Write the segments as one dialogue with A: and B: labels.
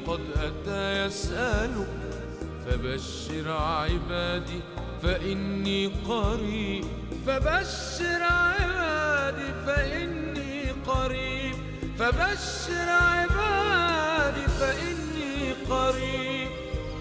A: قد أتى يسألك فبشر عبادي فإني قريب فبشر عبادي فإني قريب فبشر عبادي فإني قريب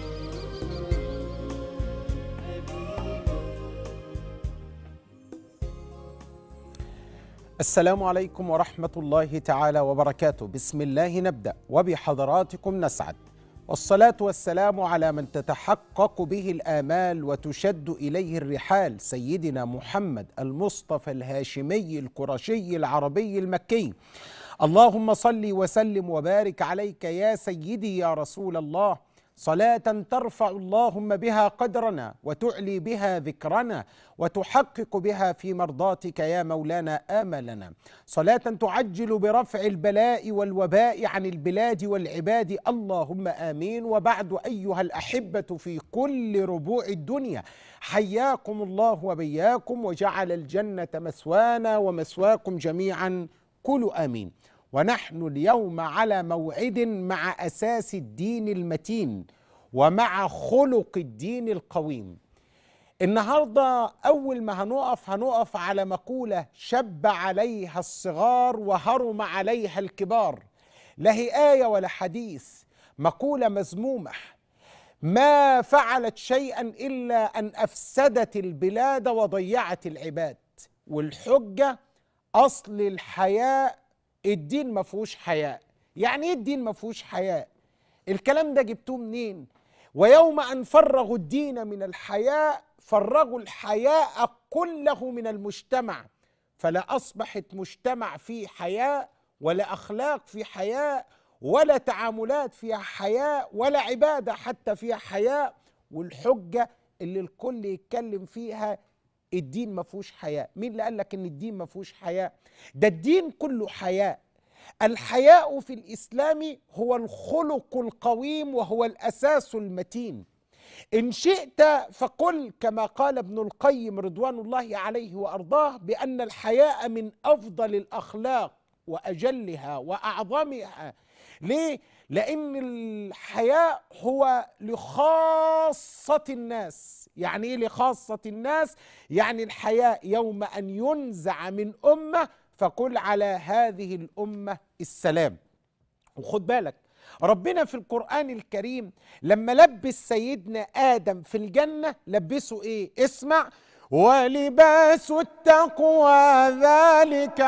B: السلام عليكم ورحمة الله تعالى وبركاته بسم الله نبدأ وبحضراتكم نسعد والصلاة والسلام على من تتحقق به الآمال وتشد إليه الرحال سيدنا محمد المصطفى الهاشمي القرشي العربي المكي اللهم صل وسلم وبارك عليك يا سيدي يا رسول الله صلاة ترفع اللهم بها قدرنا وتعلي بها ذكرنا وتحقق بها في مرضاتك يا مولانا آملنا صلاة تعجل برفع البلاء والوباء عن البلاد والعباد اللهم آمين وبعد أيها الأحبة في كل ربوع الدنيا حياكم الله وبياكم وجعل الجنة مسوانا ومسواكم جميعا كلوا آمين ونحن اليوم على موعد مع اساس الدين المتين ومع خلق الدين القويم النهارده اول ما هنقف هنقف على مقوله شب عليها الصغار وهرم عليها الكبار لا هي ايه ولا حديث مقوله مذمومه ما فعلت شيئا الا ان افسدت البلاد وضيعت العباد والحجه اصل الحياء الدين ما فيهوش حياء يعني ايه الدين ما فيهوش حياء الكلام ده جبتوه منين ويوم ان فرغوا الدين من الحياء فرغوا الحياء كله من المجتمع فلا اصبحت مجتمع فيه حياء ولا اخلاق في حياء ولا تعاملات فيها حياء ولا عباده حتى فيها حياء والحجه اللي الكل يتكلم فيها الدين ما فيهوش حياء مين اللي قال لك ان الدين ما فيهوش حياء ده الدين كله حياء الحياء في الاسلام هو الخلق القويم وهو الاساس المتين ان شئت فقل كما قال ابن القيم رضوان الله عليه وارضاه بان الحياء من افضل الاخلاق واجلها واعظمها ليه لان الحياء هو لخاصه الناس يعني ايه لخاصه الناس يعني الحياء يوم ان ينزع من امه فقل على هذه الامه السلام وخد بالك ربنا في القرآن الكريم لما لبس سيدنا آدم في الجنة لبسه إيه؟ اسمع ولباس التقوى ذلك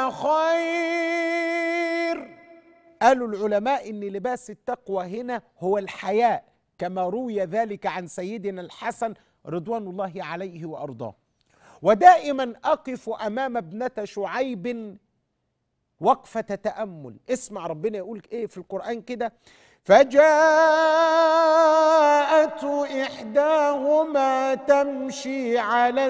B: خير قالوا العلماء ان لباس التقوى هنا هو الحياء كما روي ذلك عن سيدنا الحسن رضوان الله عليه وارضاه ودائما اقف امام ابنه شعيب وقفه تامل اسمع ربنا يقول ايه في القران كده فجاءت احداهما تمشي على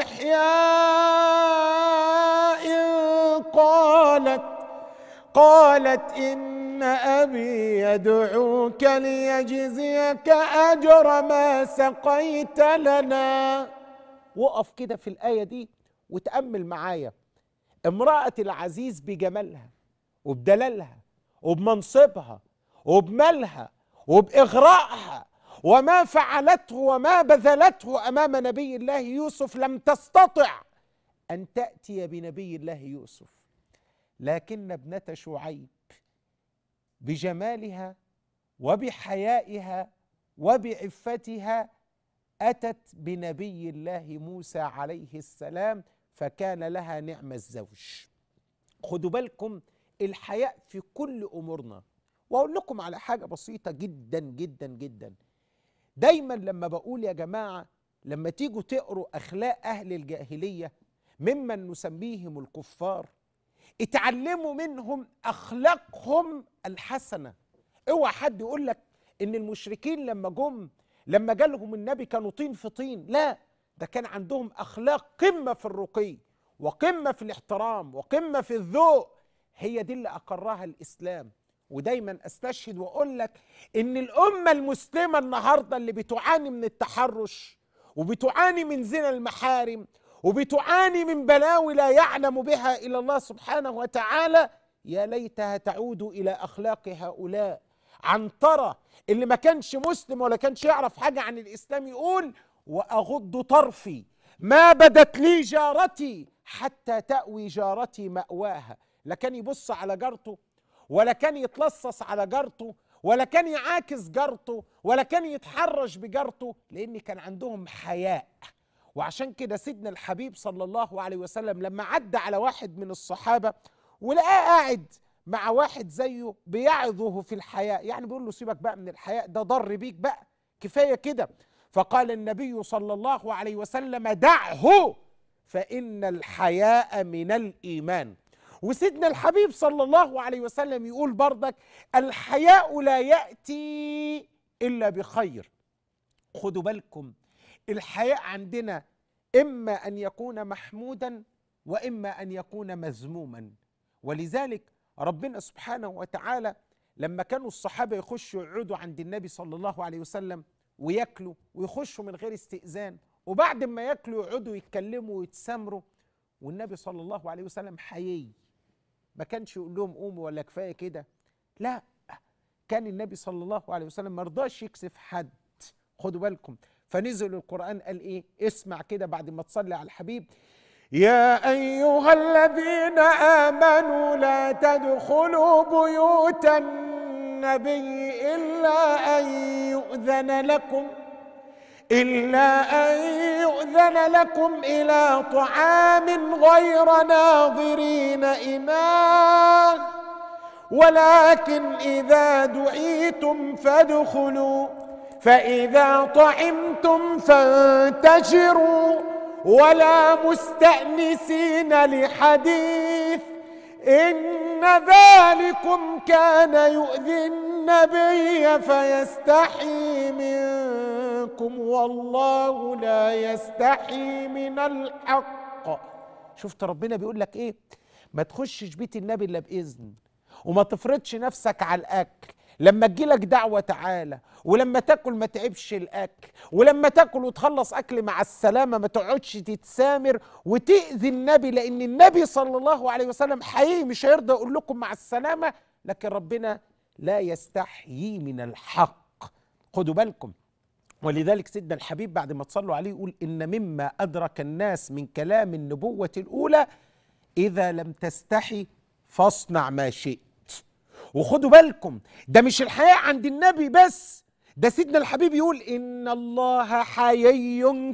B: استحياء قالت قالت إن أبي يدعوك ليجزيك أجر ما سقيت لنا وقف كده في الآية دي وتأمل معايا امرأة العزيز بجمالها وبدلالها وبمنصبها وبمالها وبإغرائها وما فعلته وما بذلته أمام نبي الله يوسف لم تستطع أن تأتي بنبي الله يوسف لكن ابنة شعيب بجمالها وبحيائها وبعفتها أتت بنبي الله موسى عليه السلام فكان لها نعم الزوج خدوا بالكم الحياء في كل أمورنا وأقول لكم على حاجة بسيطة جدا جدا جدا دايما لما بقول يا جماعة لما تيجوا تقروا أخلاق أهل الجاهلية ممن نسميهم الكفار اتعلموا منهم اخلاقهم الحسنه اوعى حد يقول لك ان المشركين لما جم لما جالهم النبي كانوا طين في طين لا ده كان عندهم اخلاق قمه في الرقي وقمه في الاحترام وقمه في الذوق هي دي اللي اقرها الاسلام ودايما استشهد واقول لك ان الامه المسلمه النهارده اللي بتعاني من التحرش وبتعاني من زنا المحارم وبتعاني من بلاوي لا يعلم بها الا الله سبحانه وتعالى يا ليتها تعود الى اخلاق هؤلاء عنترة اللي ما كانش مسلم ولا كانش يعرف حاجة عن الإسلام يقول وأغض طرفي ما بدت لي جارتي حتى تأوي جارتي مأواها لا كان يبص على جارته ولا كان يتلصص على جارته ولا كان يعاكس جارته ولا كان يتحرش بجارته لأن كان عندهم حياء وعشان كده سيدنا الحبيب صلى الله عليه وسلم لما عدى على واحد من الصحابة ولقاه قاعد مع واحد زيه بيعظه في الحياء يعني بيقول له سيبك بقى من الحياء ده ضر بيك بقى كفاية كده فقال النبي صلى الله عليه وسلم دعه فإن الحياء من الإيمان وسيدنا الحبيب صلى الله عليه وسلم يقول برضك الحياء لا يأتي إلا بخير خدوا بالكم الحياء عندنا إما أن يكون محمودا وإما أن يكون مذموما ولذلك ربنا سبحانه وتعالى لما كانوا الصحابة يخشوا يقعدوا عند النبي صلى الله عليه وسلم وياكلوا ويخشوا من غير استئذان وبعد ما ياكلوا يقعدوا يتكلموا ويتسامروا والنبي صلى الله عليه وسلم حيي ما كانش يقول لهم قوموا ولا كفايه كده لا كان النبي صلى الله عليه وسلم ما رضاش يكسف حد خدوا بالكم فنزل القرآن قال ايه اسمع كده بعد ما تصلي على الحبيب يا أيها الذين آمنوا لا تدخلوا بيوت النبي إلا أن يؤذن لكم إلا أن يؤذن لكم إلى طعام غير ناظرين إناه ولكن إذا دعيتم فادخلوا فإذا طعمتم فانتشروا ولا مستأنسين لحديث إن ذلكم كان يؤذي النبي فيستحي منكم والله لا يستحي من الحق شفت ربنا بيقول لك ايه ما تخشش بيت النبي الا باذن وما تفرضش نفسك على الاكل لما تجيلك دعوة تعالى ولما تاكل ما تعبش الأكل ولما تاكل وتخلص أكل مع السلامة ما تقعدش تتسامر وتأذي النبي لأن النبي صلى الله عليه وسلم حقيقي مش هيرضى يقول لكم مع السلامة لكن ربنا لا يستحيي من الحق خدوا بالكم ولذلك سيدنا الحبيب بعد ما تصلوا عليه يقول إن مما أدرك الناس من كلام النبوة الأولى إذا لم تستحي فاصنع ما شئت وخدوا بالكم ده مش الحياء عند النبي بس ده سيدنا الحبيب يقول ان الله حيي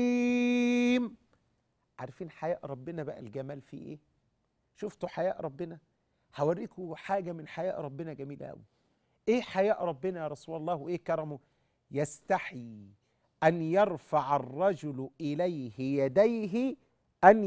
B: كريم عارفين حياء ربنا بقى الجمال فيه ايه شفتوا حياء ربنا هوريكم حاجه من حياء ربنا جميله قوي ايه حياء ربنا يا رسول الله وايه كرمه يستحي ان يرفع الرجل اليه يديه ان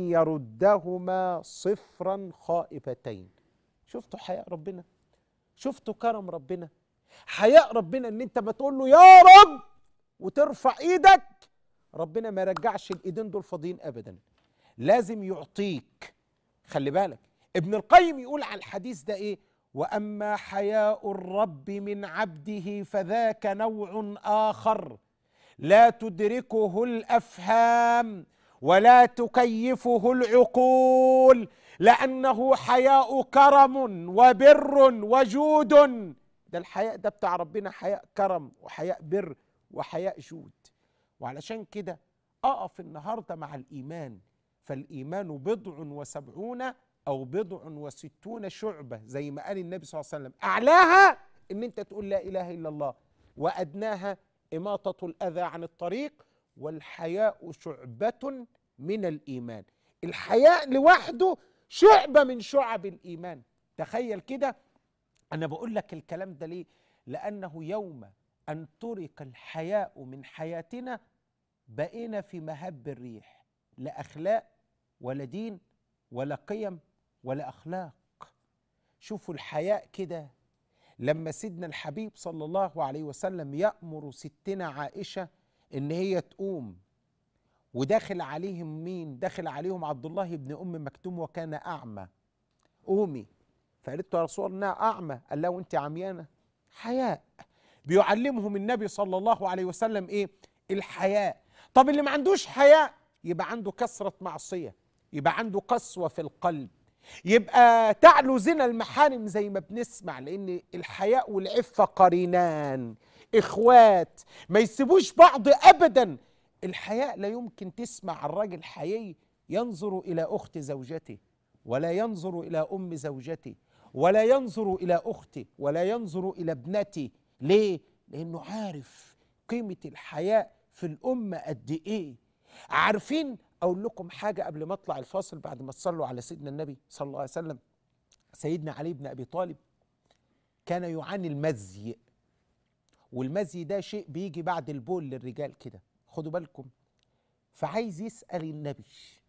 B: يردهما صفرا خائفتين شفتوا حياء ربنا شفتوا كرم ربنا حياء ربنا ان انت ما تقول له يا رب وترفع ايدك ربنا ما يرجعش الايدين دول فاضيين ابدا لازم يعطيك خلي بالك ابن القيم يقول على الحديث ده ايه واما حياء الرب من عبده فذاك نوع اخر لا تدركه الافهام ولا تكيفه العقول لأنه حياء كرم وبر وجود ده الحياء ده بتاع ربنا حياء كرم وحياء بر وحياء جود وعلشان كده أقف النهاردة مع الإيمان فالإيمان بضع وسبعون أو بضع وستون شعبة زي ما قال النبي صلى الله عليه وسلم أعلاها إن أنت تقول لا إله إلا الله وأدناها إماطة الأذى عن الطريق والحياء شعبة من الإيمان الحياء لوحده شعبة من شعب الإيمان تخيل كده أنا بقول لك الكلام ده ليه لأنه يوم أن ترك الحياء من حياتنا بقينا في مهب الريح لا أخلاق ولا دين ولا قيم ولا أخلاق شوفوا الحياء كده لما سيدنا الحبيب صلى الله عليه وسلم يأمر ستنا عائشة إن هي تقوم وداخل عليهم مين داخل عليهم عبد الله بن ام مكتوم وكان اعمى قومي فقالت له يا رسول الله اعمى قال لها وانت عميانه حياء بيعلمهم النبي صلى الله عليه وسلم ايه الحياء طب اللي ما عندوش حياء يبقى عنده كثره معصيه يبقى عنده قسوه في القلب يبقى تعلو زنا المحارم زي ما بنسمع لان الحياء والعفه قرينان اخوات ما يسيبوش بعض ابدا الحياء لا يمكن تسمع الراجل حيي ينظر الى اخت زوجته ولا ينظر الى ام زوجته ولا ينظر الى اخته ولا ينظر الى ابنته ليه لانه عارف قيمه الحياء في الامه قد ايه عارفين اقول لكم حاجه قبل ما اطلع الفاصل بعد ما تصلوا على سيدنا النبي صلى الله عليه وسلم سيدنا علي بن ابي طالب كان يعاني المزي والمزي ده شيء بيجي بعد البول للرجال كده خدوا بالكم فعايز يسال النبي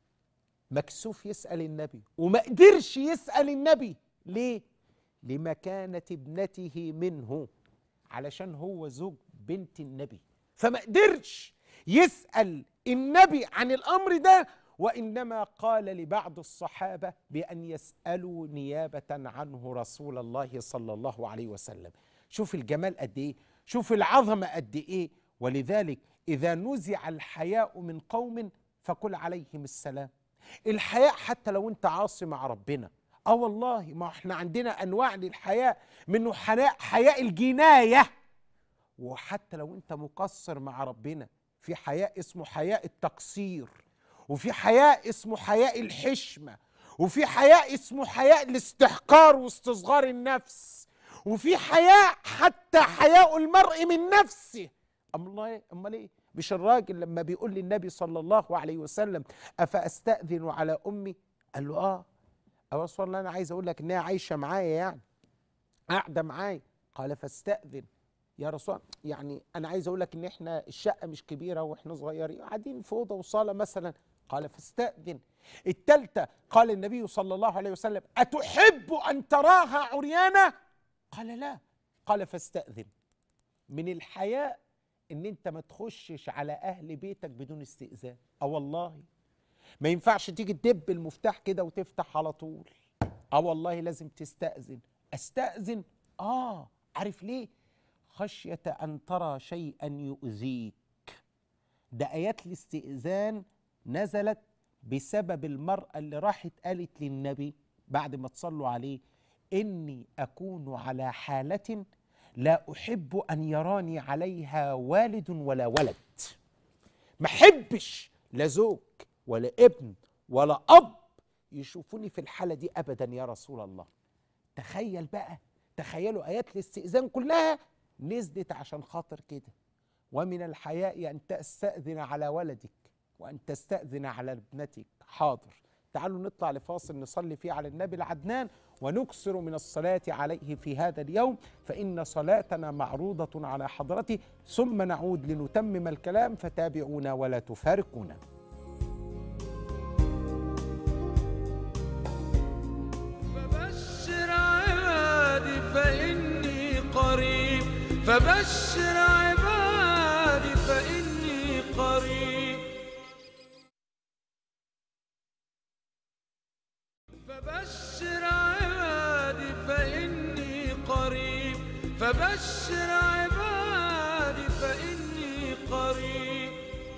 B: مكسوف يسال النبي وما قدرش يسال النبي ليه لمكانه ابنته منه علشان هو زوج بنت النبي فما قدرش يسال النبي عن الامر ده وانما قال لبعض الصحابه بان يسالوا نيابه عنه رسول الله صلى الله عليه وسلم شوف الجمال قد ايه شوف العظمه قد ايه ولذلك اذا نزع الحياء من قوم فقل عليهم السلام الحياء حتى لو انت عاصي مع ربنا اه والله ما احنا عندنا انواع للحياء منه حياء حياء الجنايه وحتى لو انت مقصر مع ربنا في حياء اسمه حياء التقصير وفي حياء اسمه حياء الحشمة وفي حياء اسمه حياء الاستحقار واستصغار النفس وفي حياء حتى حياء المرء من نفسه امال ايه امال ايه مش الراجل لما بيقول للنبي صلى الله عليه وسلم افاستاذن على امي قال له اه او رسول الله انا عايز اقول لك انها عايشه معايا يعني قاعده معايا قال فاستاذن يا رسول الله يعني انا عايز اقول لك ان احنا الشقه مش كبيره واحنا صغيرين قاعدين في اوضه وصاله مثلا قال فاستاذن الثالثه قال النبي صلى الله عليه وسلم اتحب ان تراها عريانه قال لا قال فاستاذن من الحياء ان انت ما تخشش على اهل بيتك بدون استئذان اه والله ما ينفعش تيجي تدب المفتاح كده وتفتح على طول اه والله لازم تستأذن استأذن اه عارف ليه خشية أن ترى شيئا يؤذيك ده آيات الاستئذان نزلت بسبب المرأة اللي راحت قالت للنبي بعد ما تصلوا عليه إني أكون على حالة لا أحب أن يراني عليها والد ولا ولد ما أحبش لا زوج ولا ابن ولا أب يشوفوني في الحالة دي أبدا يا رسول الله تخيل بقى تخيلوا آيات الاستئذان كلها نزلت عشان خاطر كده ومن الحياء أن تستأذن على ولدك وأن تستأذن على ابنتك حاضر تعالوا نطلع لفاصل نصلي فيه على النبي العدنان ونكثر من الصلاة عليه في هذا اليوم فإن صلاتنا معروضة على حضرته ثم نعود لنتمم الكلام فتابعونا ولا تفارقونا
A: فبشر عبادي فإني قريب فبشر عبادي فإني قريب فبشر عبادي فإني قريب فبشر عبادي فإني قريب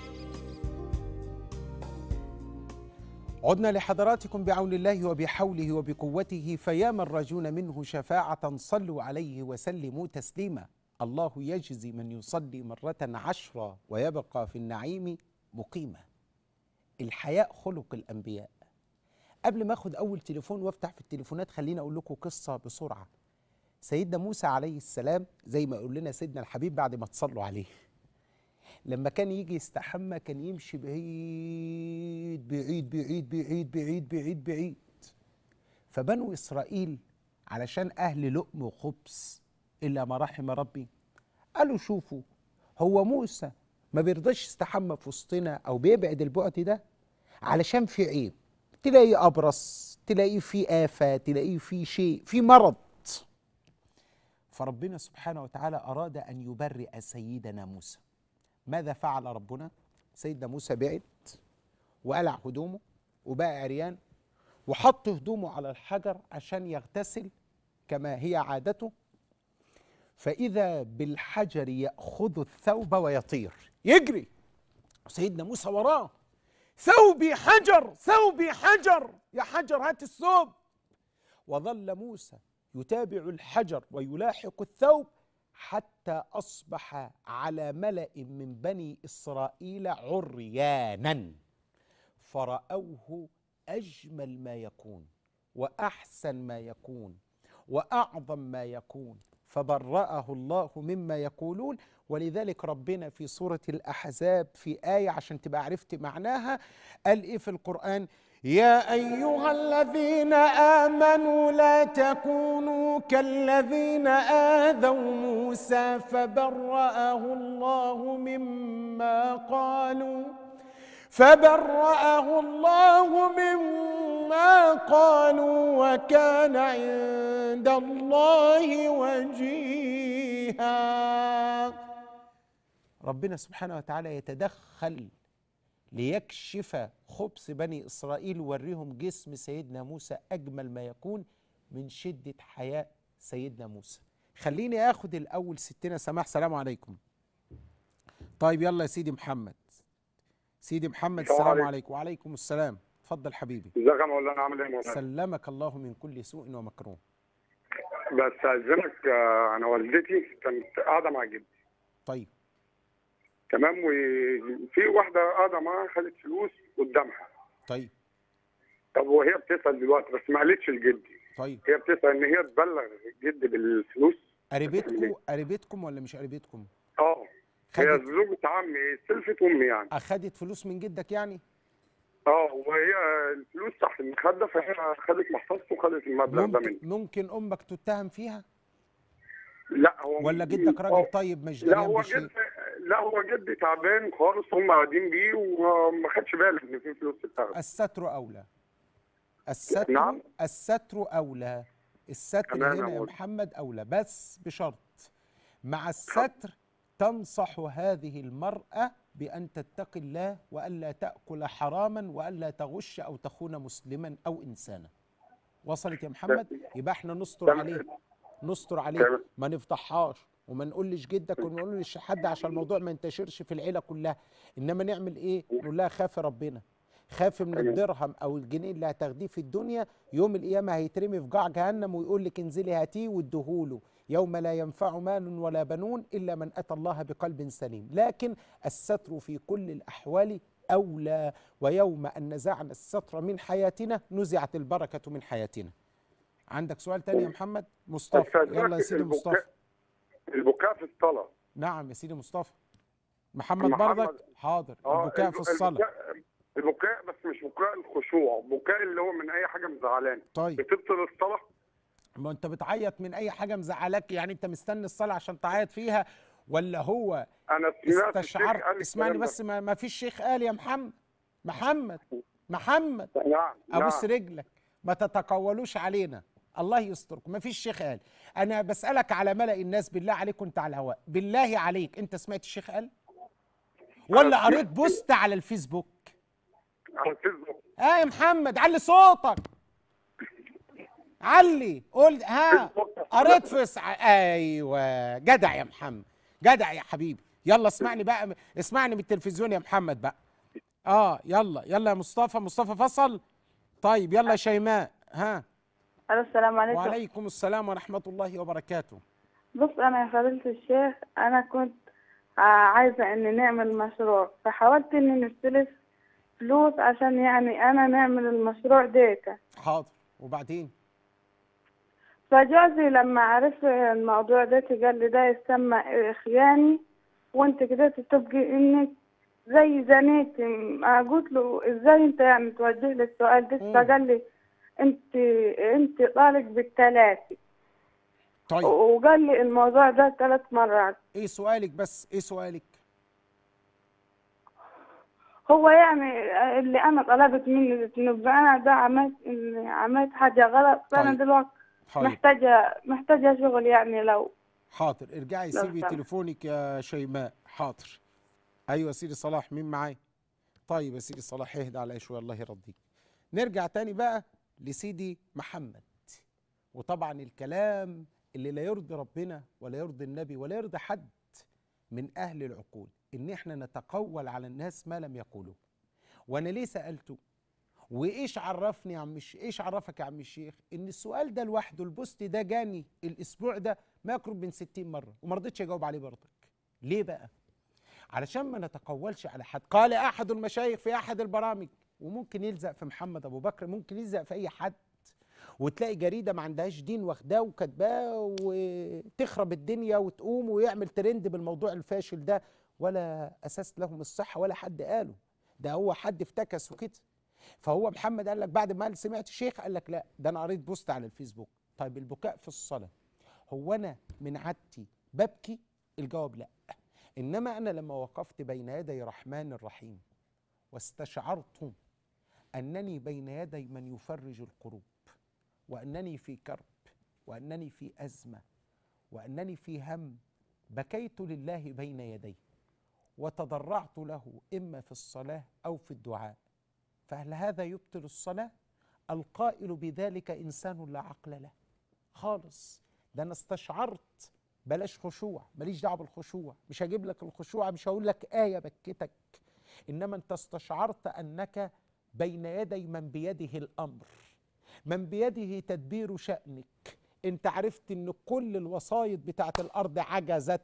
B: عدنا لحضراتكم بعون الله وبحوله وبقوته فيا من رجون منه شفاعة صلوا عليه وسلموا تسليما الله يجزي من يصلي مرة عشرة ويبقى في النعيم مقيما الحياء خلق الأنبياء قبل ما اخد أول تليفون وافتح في التليفونات خليني أقول لكم قصة بسرعة سيدنا موسى عليه السلام زي ما يقول لنا سيدنا الحبيب بعد ما تصلوا عليه لما كان يجي يستحمى كان يمشي بعيد بعيد بعيد بعيد بعيد بعيد بعيد فبنو إسرائيل علشان أهل لقم وخبز إلا ما رحم ربي قالوا شوفوا هو موسى ما بيرضاش يستحمى في وسطنا أو بيبعد البعد ده علشان في عيب تلاقيه أبرص تلاقيه في آفة تلاقيه في شيء في مرض فربنا سبحانه وتعالى أراد أن يبرئ سيدنا موسى ماذا فعل ربنا سيدنا موسى بعد وقلع هدومه وبقى عريان وحط هدومه على الحجر عشان يغتسل كما هي عادته فإذا بالحجر يأخذ الثوب ويطير يجري سيدنا موسى وراه ثوبي حجر ثوبي حجر يا حجر هات الثوب وظل موسى يتابع الحجر ويلاحق الثوب حتى اصبح على ملا من بني اسرائيل عريانا فراوه اجمل ما يكون واحسن ما يكون واعظم ما يكون فبرأه الله مما يقولون ولذلك ربنا في سورة الأحزاب في آية عشان تبقى عرفت معناها قال إيه في القرآن يا أيها الذين آمنوا لا تكونوا كالذين آذوا موسى فبرأه الله مما قالوا فبرأه الله مما قالوا وكان عند الله وجيها ربنا سبحانه وتعالى يتدخل ليكشف خبث بني إسرائيل ويوريهم جسم سيدنا موسى أجمل ما يكون من شدة حياء سيدنا موسى خليني أخد الأول ستنا سماح سلام عليكم طيب يلا يا سيدي محمد سيدي محمد
C: السلام
B: السلام
C: عليكم.
B: عليكم وعليكم السلام اتفضل حبيبي
C: ازيك يا مولانا عامل ايه يا مولانا؟
B: سلمك الله من كل سوء ومكروه
C: بس اعزمك آه، انا والدتي كانت قاعده مع جدي
B: طيب
C: تمام وفي واحده قاعده معاها خدت فلوس قدامها
B: طيب
C: طب وهي بتسال دلوقتي بس ما قالتش لجدي
B: طيب
C: هي بتسال ان هي تبلغ جدي بالفلوس
B: قريبتكم قريبتكم ولا مش قريبتكم
C: اه هي
B: خدت
C: زوجة عمي سلفت امي يعني
B: اخدت فلوس من جدك يعني
C: اه وهي الفلوس تحت المخده فهي خدت محفظته وخدت المبلغ ده مني
B: ممكن ممكن امك تتهم فيها
C: لا هو
B: ولا جدك راجل
C: آه.
B: طيب مش
C: لا
B: دريان
C: هو
B: بشيء
C: جد لا هو جدي تعبان خالص هم قاعدين بيه وما خدش باله ان في فلوس بتاخد
B: الستر اولى الستر
C: نعم.
B: الستر اولى الستر
C: تمام يا
B: هنا يا
C: مولانا.
B: محمد اولى بس بشرط مع الستر تنصح هذه المراه بان تتقي الله والا تاكل حراما والا تغش او تخون مسلما او انسانا وصلت يا محمد يبقى احنا نستر
C: تمام.
B: عليه نستر عليه
C: تمام.
B: ما نفضحهاش وما نقولش جدك وما نقولش حد عشان الموضوع ما ينتشرش في العيله كلها انما نعمل ايه نقول لها خافي ربنا خافي من
C: تمام.
B: الدرهم او الجنيه اللي هتاخديه في الدنيا يوم القيامه هيترمي في قاع جهنم ويقول لك انزلي هاتيه واديهوله يوم لا ينفع مال ولا بنون الا من اتى الله بقلب سليم لكن الستر في كل الاحوال اولى ويوم ان نزعنا الستر من حياتنا نزعت البركه من حياتنا عندك سؤال تاني يا محمد مصطفى
C: أستاذنك
B: يلا يا سيدي
C: البكاء-
B: مصطفى
C: البكاء في الصلاه
B: نعم يا سيدي مصطفى محمد,
C: محمد.
B: برضك حاضر
C: اه
B: البكاء
C: الب-
B: في الصلاة
C: البكاء, البكاء بس مش بكاء الخشوع بكاء اللي هو من اي حاجه مزعلانه
B: طيب
C: بتبطل الصلاه
B: ما انت بتعيط من اي حاجة مزعلاك يعني انت مستني الصلاة عشان تعيط فيها ولا هو
C: انا سمعت الشيخ
B: استشعر
C: قال
B: اسمعني
C: الكلام
B: بس ما, ما فيش شيخ قال يا محمد محمد محمد
C: ده. نعم
B: ابوس
C: نعم
B: رجلك ما تتقولوش علينا الله يستركم ما فيش شيخ قال انا بسالك على ملأ الناس بالله عليك وانت على الهواء بالله عليك انت سمعت الشيخ قال ولا
C: أنا
B: قريت
C: سمعت-
B: بوست على الفيسبوك
C: على الفيسبوك
B: اه يا محمد علي صوتك علي قول ها
C: فيسبوك.
B: قريت في سع... ايوه جدع يا محمد جدع يا حبيبي يلا اسمعني بقى اسمعني من التلفزيون يا محمد بقى اه يلا يلا يا مصطفى مصطفى فصل طيب يلا يا شيماء ها
D: الو السلام عليكم
B: وعليكم السلام ورحمة الله وبركاته
D: بص انا يا فضيلة الشيخ انا كنت ع- عايزة ان نعمل مشروع فحاولت اني نستلف فلوس عشان يعني انا نعمل المشروع ديتا
B: حاضر وبعدين
D: فجوزي لما عرف الموضوع ده قال لي ده يسمى خياني وانت كده تبقي انك زي زنيتي ما قلت له ازاي انت يعني توجه لي السؤال ده
B: مم.
D: فقال لي انت انت طالق بالثلاثة
B: طيب
D: وقال لي الموضوع ده ثلاث مرات
B: ايه سؤالك بس ايه سؤالك
D: هو يعني اللي انا طلبت منه انه انا ده عملت إني عملت حاجه غلط فانا
B: طيب.
D: دلوقتي
B: طيب
D: محتاجه محتاجه شغل يعني لو
B: حاضر ارجعي
D: لو
B: سيبي
D: سمحت.
B: تليفونك يا شيماء حاضر ايوه يا سيدي صلاح مين معايا طيب يا سيدي صلاح اهدى عليا شويه الله يرضيك نرجع تاني بقى لسيدي محمد وطبعا الكلام اللي لا يرضي ربنا ولا يرضي النبي ولا يرضي حد من اهل العقول ان احنا نتقول على الناس ما لم يقولوا وانا ليه سالته وايش عرفني يا عم الش... ايش عرفك يا عم الشيخ ان السؤال ده لوحده البوست ده جاني الاسبوع ده ما يقرب من 60 مره وما رضيتش اجاوب عليه برضك ليه بقى علشان ما نتقولش على حد قال احد المشايخ في احد البرامج وممكن يلزق في محمد ابو بكر ممكن يلزق في اي حد وتلاقي جريده ما عندهاش دين واخداه وكاتباه وتخرب الدنيا وتقوم ويعمل ترند بالموضوع الفاشل ده ولا اساس له من الصحه ولا حد قاله ده هو حد افتكس وكده فهو محمد قال لك بعد ما سمعت الشيخ قال لك لا ده انا قريت بوست على الفيسبوك طيب البكاء في الصلاه هو انا من عادتي ببكي الجواب لا انما انا لما وقفت بين يدي رحمن الرحيم واستشعرت انني بين يدي من يفرج الكروب وانني في كرب وانني في ازمه وانني في هم بكيت لله بين يديه وتضرعت له اما في الصلاه او في الدعاء فهل هذا يبطل الصلاه القائل بذلك انسان لا عقل له خالص ده انا استشعرت بلاش خشوع ماليش دعوه بالخشوع مش هجيب لك الخشوع مش هقول لك ايه بكتك انما انت استشعرت انك بين يدي من بيده الامر من بيده تدبير شانك انت عرفت ان كل الوسائط بتاعت الارض عجزت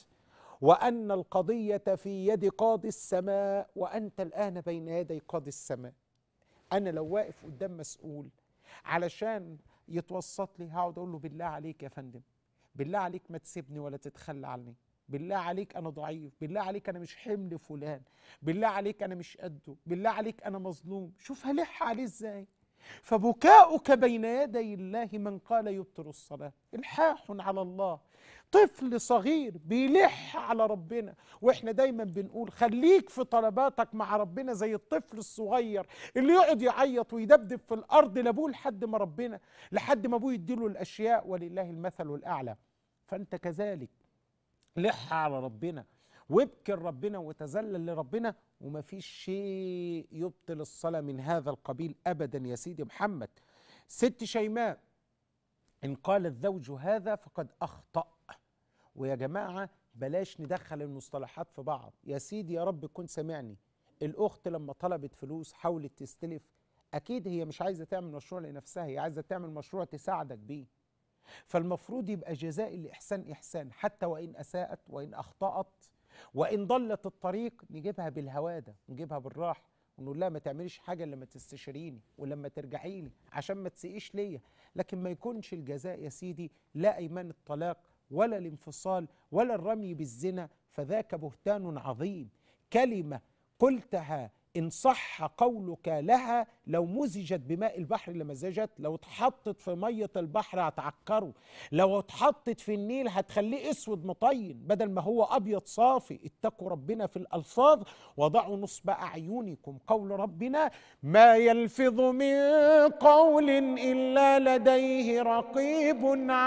B: وان القضيه في يد قاضي السماء وانت الان بين يدي قاضي السماء انا لو واقف قدام مسؤول علشان يتوسط لي هقعد اقول له بالله عليك يا فندم بالله عليك ما تسيبني ولا تتخلى عني بالله عليك انا ضعيف بالله عليك انا مش حمل فلان بالله عليك انا مش قده بالله عليك انا مظلوم شوف هلح عليه ازاي فبكاؤك بين يدي الله من قال يبطل الصلاه الحاح على الله طفل صغير بيلح على ربنا واحنا دايما بنقول خليك في طلباتك مع ربنا زي الطفل الصغير اللي يقعد يعيط ويدبدب في الارض لابوه لحد ما ربنا لحد ما ابوه يديله الاشياء ولله المثل الاعلى فانت كذلك لح على ربنا وابكي ربنا وتذلل لربنا وما فيش شيء يبطل الصلاة من هذا القبيل أبدا يا سيدي محمد ست شيماء إن قال الزوج هذا فقد أخطأ ويا جماعة بلاش ندخل المصطلحات في بعض يا سيدي يا رب كن سمعني الأخت لما طلبت فلوس حاولت تستلف أكيد هي مش عايزة تعمل مشروع لنفسها هي عايزة تعمل مشروع تساعدك بيه فالمفروض يبقى جزاء الإحسان إحسان حتى وإن أساءت وإن أخطأت وإن ضلت الطريق نجيبها بالهوادة نجيبها بالراحة ونقول لها ما تعمليش حاجة لما تستشيريني ولما ترجعي لي عشان ما تسيئيش ليا لكن ما يكونش الجزاء يا سيدي لا أيمان الطلاق ولا الانفصال ولا الرمي بالزنا فذاك بهتان عظيم كلمة قلتها إن صح قولك لها لو مزجت بماء البحر لمزجت لو اتحطت في مية البحر هتعكره لو اتحطت في النيل هتخليه اسود مطين بدل ما هو ابيض صافي اتقوا ربنا في الالفاظ وضعوا نصب اعينكم قول ربنا ما يلفظ من قول الا لديه رقيب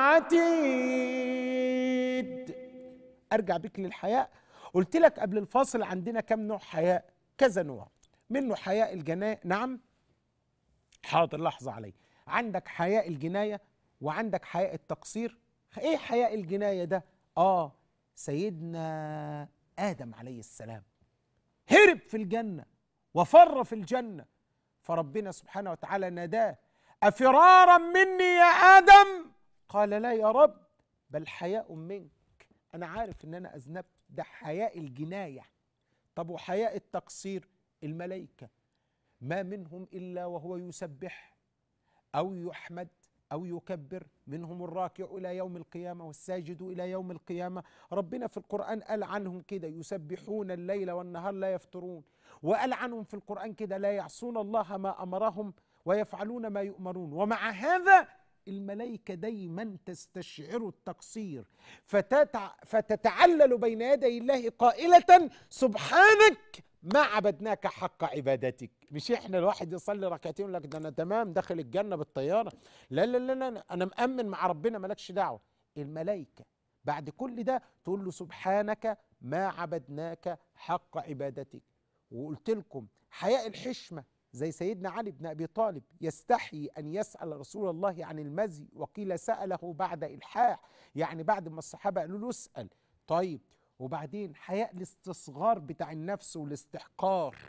B: عتيد ارجع بك للحياء قلت لك قبل الفاصل عندنا كم نوع حياء كذا نوع منه حياء الجناية نعم حاضر لحظة علي عندك حياء الجناية وعندك حياء التقصير ايه حياء الجناية ده اه سيدنا آدم عليه السلام هرب في الجنة وفر في الجنة فربنا سبحانه وتعالى ناداه أفرارا مني يا آدم قال لا يا رب بل حياء منك أنا عارف إن أنا أذنبت ده حياء الجناية طب وحياء التقصير الملائكة ما منهم إلا وهو يسبح أو يحمد أو يكبر منهم الراكع إلى يوم القيامة والساجد إلى يوم القيامة ربنا في القرآن قال عنهم كده يسبحون الليل والنهار لا يفترون وقال عنهم في القرآن كده لا يعصون الله ما أمرهم ويفعلون ما يؤمرون ومع هذا الملائكة دايما تستشعر التقصير فتتع فتتعلل بين يدي الله قائلة سبحانك ما عبدناك حق عبادتك مش احنا الواحد يصلي ركعتين يقول لك ده انا تمام داخل الجنه بالطياره لا لا لا لا انا مأمن مع ربنا مالكش دعوه الملائكه بعد كل ده تقول له سبحانك ما عبدناك حق عبادتك وقلت لكم حياء الحشمه زي سيدنا علي بن ابي طالب يستحي ان يسال رسول الله عن المزي وقيل ساله بعد الحاح يعني بعد ما الصحابه قالوا له اسال طيب وبعدين حياء الاستصغار بتاع النفس والاستحقار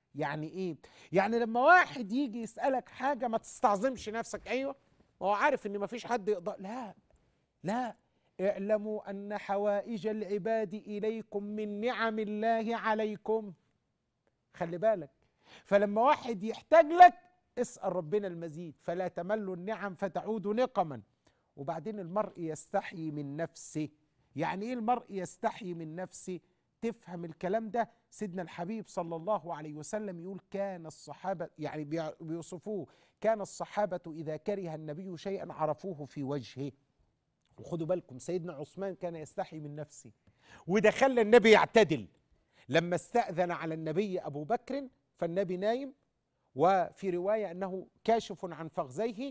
B: يعني ايه يعني لما واحد يجي يسالك حاجه ما تستعظمش نفسك ايوه هو عارف ان ما فيش حد يقدر لا لا اعلموا ان حوائج العباد اليكم من نعم الله عليكم خلي بالك فلما واحد يحتاج لك اسال ربنا المزيد فلا تملوا النعم فتعود نقما وبعدين المرء يستحي من نفسه يعني ايه المرء يستحي من نفسه تفهم الكلام ده سيدنا الحبيب صلى الله عليه وسلم يقول كان الصحابة يعني بيع- بيوصفوه كان الصحابة إذا كره النبي شيئا عرفوه في وجهه وخدوا بالكم سيدنا عثمان كان يستحي من نفسه وده خلى النبي يعتدل لما استأذن على النبي أبو بكر فالنبي نايم وفي رواية أنه كاشف عن فخذيه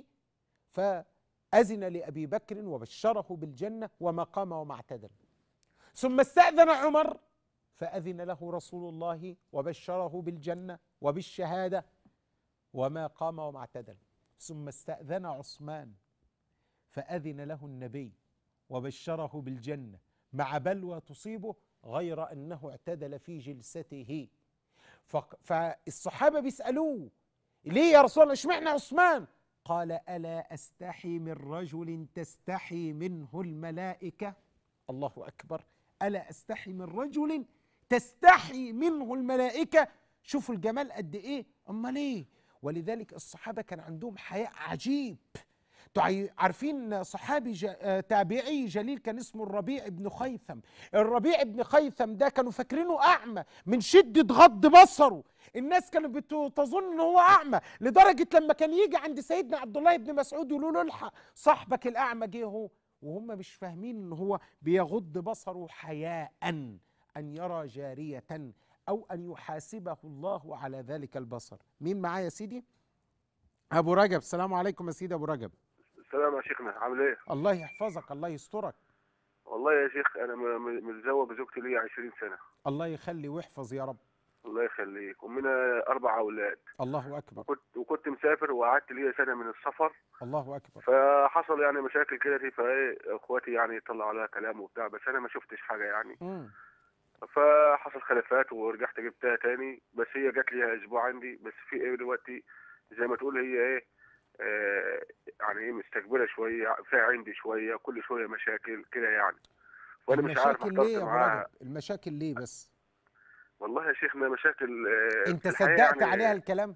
B: فأذن لأبي بكر وبشره بالجنة وما قام وما اعتدل ثم استأذن عمر فأذن له رسول الله وبشره بالجنة وبالشهادة وما قام وما اعتدل ثم استأذن عثمان فأذن له النبي وبشره بالجنة مع بلوى تصيبه غير أنه اعتدل في جلسته فق- فالصحابة بيسألوه ليه يا رسول الله اشمعنى عثمان قال ألا أستحي من رجل تستحي منه الملائكة الله أكبر ألا أستحي من رجل تستحي منه الملائكة شوفوا الجمال قد إيه أمال إيه ولذلك الصحابة كان عندهم حياء عجيب تع- عارفين صحابي ج... آه، تابعي جليل كان اسمه الربيع بن خيثم الربيع بن خيثم ده كانوا فاكرينه أعمى من شدة غض بصره الناس كانت بت- تظن ان هو اعمى لدرجه لما كان يجي عند سيدنا عبد الله بن مسعود يقولوا له الحق صاحبك الاعمى جه اهو وهم مش فاهمين ان هو بيغض بصره حياء ان يرى جاريه او ان يحاسبه الله على ذلك البصر مين معايا يا سيدي ابو رجب السلام عليكم يا سيدي ابو رجب
C: السلام يا شيخنا عامل ايه؟
B: الله يحفظك الله يسترك
C: والله يا شيخ انا م- م- متزوج بزوجتي لي 20 سنه
B: الله يخلي ويحفظ يا رب
C: الله يخليك ومنا اربع اولاد
B: الله اكبر
C: وكنت وكنت مسافر وقعدت لي سنه من السفر
B: الله اكبر
C: فحصل يعني مشاكل كده دي فايه اخواتي يعني طلعوا عليها كلام وبتاع بس انا ما شفتش حاجه يعني
B: مم.
C: فحصل خلافات ورجعت جبتها تاني بس هي جات لي اسبوع عندي بس في ايه دلوقتي زي ما تقول هي ايه آه يعني ايه مستكبره شويه فيها عندي شويه كل شويه مشاكل كده يعني وانا مش عارف
B: المشاكل ليه
C: احترت
B: يا ابو
C: معاها
B: رجب المشاكل ليه بس
C: والله يا شيخنا مشاكل آه
B: انت
C: في الحياة
B: صدقت
C: يعني
B: عليها الكلام